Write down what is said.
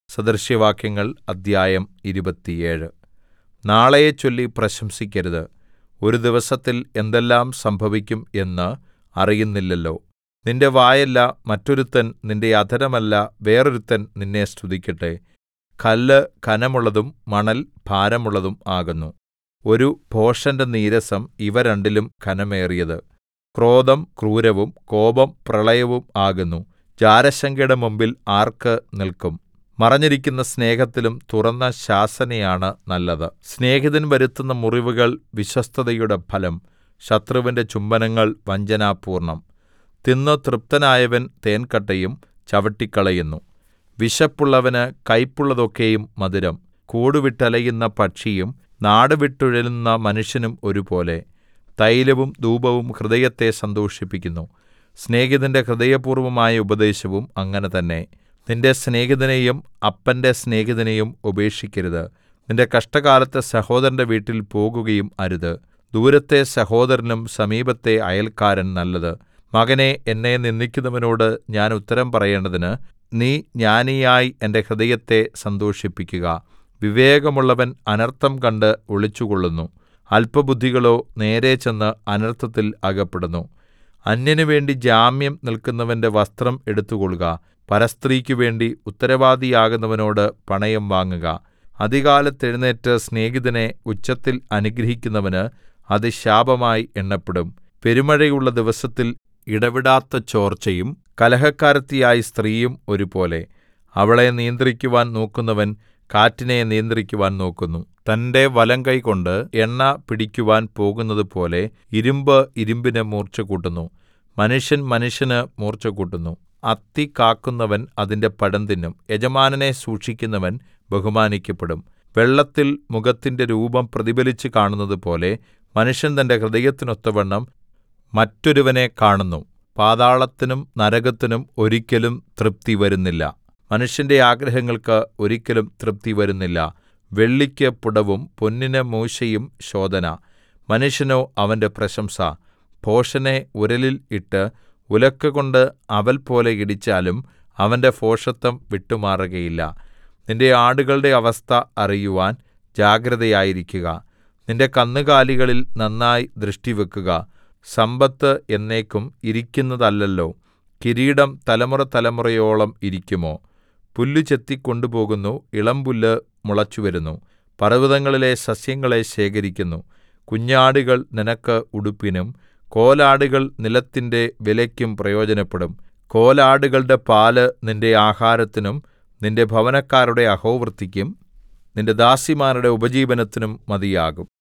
സദൃശവാക്യങ്ങൾ അദ്ധ്യായം ഇരുപത്തിയേഴ് നാളെയെച്ചൊല്ലി പ്രശംസിക്കരുത് ഒരു ദിവസത്തിൽ എന്തെല്ലാം സംഭവിക്കും എന്ന് അറിയുന്നില്ലല്ലോ നിന്റെ വായല്ല മറ്റൊരുത്തൻ നിന്റെ അധരമല്ല വേറൊരുത്തൻ നിന്നെ സ്തുതിക്കട്ടെ കല്ല് ഘനമുള്ളതും മണൽ ഭാരമുള്ളതും ആകുന്നു ഒരു ഭോഷന്റെ നീരസം ഇവ രണ്ടിലും ഘനമേറിയത് ക്രോധം ക്രൂരവും കോപം പ്രളയവും ആകുന്നു ജാരശങ്കയുടെ മുമ്പിൽ ആർക്ക് നില്ക്കും മറഞ്ഞിരിക്കുന്ന സ്നേഹത്തിലും തുറന്ന ശാസനയാണ് നല്ലത് സ്നേഹിതൻ വരുത്തുന്ന മുറിവുകൾ വിശ്വസ്തതയുടെ ഫലം ശത്രുവിന്റെ ചുംബനങ്ങൾ വഞ്ചനാപൂർണ്ണം തിന്നു തൃപ്തനായവൻ തേൻകട്ടയും ചവിട്ടിക്കളയുന്നു വിശപ്പുള്ളവന് കയ്പുള്ളതൊക്കെയും മധുരം കൂടുവിട്ടലയുന്ന പക്ഷിയും നാടുവിട്ടുഴലുന്ന മനുഷ്യനും ഒരുപോലെ തൈലവും ധൂപവും ഹൃദയത്തെ സന്തോഷിപ്പിക്കുന്നു സ്നേഹിതന്റെ ഹൃദയപൂർവ്വമായ ഉപദേശവും അങ്ങനെ തന്നെ നിന്റെ സ്നേഹിതനെയും അപ്പന്റെ സ്നേഹിതനെയും ഉപേക്ഷിക്കരുത് നിന്റെ കഷ്ടകാലത്ത് സഹോദരന്റെ വീട്ടിൽ പോകുകയും അരുത് ദൂരത്തെ സഹോദരനും സമീപത്തെ അയൽക്കാരൻ നല്ലത് മകനേ എന്നെ നിന്ദിക്കുന്നവനോട് ഞാൻ ഉത്തരം പറയേണ്ടതിന് നീ ജ്ഞാനിയായി എന്റെ ഹൃദയത്തെ സന്തോഷിപ്പിക്കുക വിവേകമുള്ളവൻ അനർത്ഥം കണ്ട് ഒളിച്ചുകൊള്ളുന്നു അല്പബുദ്ധികളോ നേരെ ചെന്ന് അനർത്ഥത്തിൽ അകപ്പെടുന്നു അന്യന് വേണ്ടി ജാമ്യം നിൽക്കുന്നവന്റെ വസ്ത്രം എടുത്തുകൊള്ളുക പരസ്ത്രീക്ക് വേണ്ടി ഉത്തരവാദിയാകുന്നവനോട് പണയം വാങ്ങുക അതികാലത്ത് എഴുന്നേറ്റ് സ്നേഹിതനെ ഉച്ചത്തിൽ അനുഗ്രഹിക്കുന്നവന് അത് ശാപമായി എണ്ണപ്പെടും പെരുമഴയുള്ള ദിവസത്തിൽ ഇടവിടാത്ത ചോർച്ചയും കലഹക്കാരത്തിയായ സ്ത്രീയും ഒരുപോലെ അവളെ നിയന്ത്രിക്കുവാൻ നോക്കുന്നവൻ കാറ്റിനെ നിയന്ത്രിക്കുവാൻ നോക്കുന്നു തന്റെ വലങ്കൈകൊണ്ട് എണ്ണ പിടിക്കുവാൻ പോകുന്നതുപോലെ ഇരുമ്പ് ഇരുമ്പിന് മൂർച്ച കൂട്ടുന്നു മനുഷ്യൻ മനുഷ്യന് മൂർച്ച കൂട്ടുന്നു അത്തി കാക്കുന്നവൻ അതിന്റെ പഴം തിന്നും യജമാനനെ സൂക്ഷിക്കുന്നവൻ ബഹുമാനിക്കപ്പെടും വെള്ളത്തിൽ മുഖത്തിന്റെ രൂപം പ്രതിഫലിച്ച് കാണുന്നതുപോലെ മനുഷ്യൻ തന്റെ ഹൃദയത്തിനൊത്തവണ്ണം മറ്റൊരുവനെ കാണുന്നു പാതാളത്തിനും നരകത്തിനും ഒരിക്കലും തൃപ്തി വരുന്നില്ല മനുഷ്യന്റെ ആഗ്രഹങ്ങൾക്ക് ഒരിക്കലും തൃപ്തി വരുന്നില്ല വെള്ളിക്ക് പുടവും പൊന്നിന് മൂശയും ശോധന മനുഷ്യനോ അവന്റെ പ്രശംസ ഭോഷനെ ഉരലിൽ ഇട്ട് ഉലക്കകൊണ്ട് അവൽ പോലെ ഇടിച്ചാലും അവന്റെ ഭോഷത്തം വിട്ടുമാറുകയില്ല നിന്റെ ആടുകളുടെ അവസ്ഥ അറിയുവാൻ ജാഗ്രതയായിരിക്കുക നിന്റെ കന്നുകാലികളിൽ നന്നായി ദൃഷ്ടിവെക്കുക സമ്പത്ത് എന്നേക്കും ഇരിക്കുന്നതല്ലല്ലോ കിരീടം തലമുറതലമുറയോളം ഇരിക്കുമോ പുല്ല് ചെത്തി കൊണ്ടുപോകുന്നു ഇളമ്പുല്ല് മുളച്ചുവരുന്നു പർവ്വതങ്ങളിലെ സസ്യങ്ങളെ ശേഖരിക്കുന്നു കുഞ്ഞാടുകൾ നിനക്ക് ഉടുപ്പിനും കോലാടുകൾ നിലത്തിന്റെ വിലയ്ക്കും പ്രയോജനപ്പെടും കോലാടുകളുടെ പാല് നിന്റെ ആഹാരത്തിനും നിന്റെ ഭവനക്കാരുടെ അഹോവൃത്തിക്കും നിന്റെ ദാസിമാരുടെ ഉപജീവനത്തിനും മതിയാകും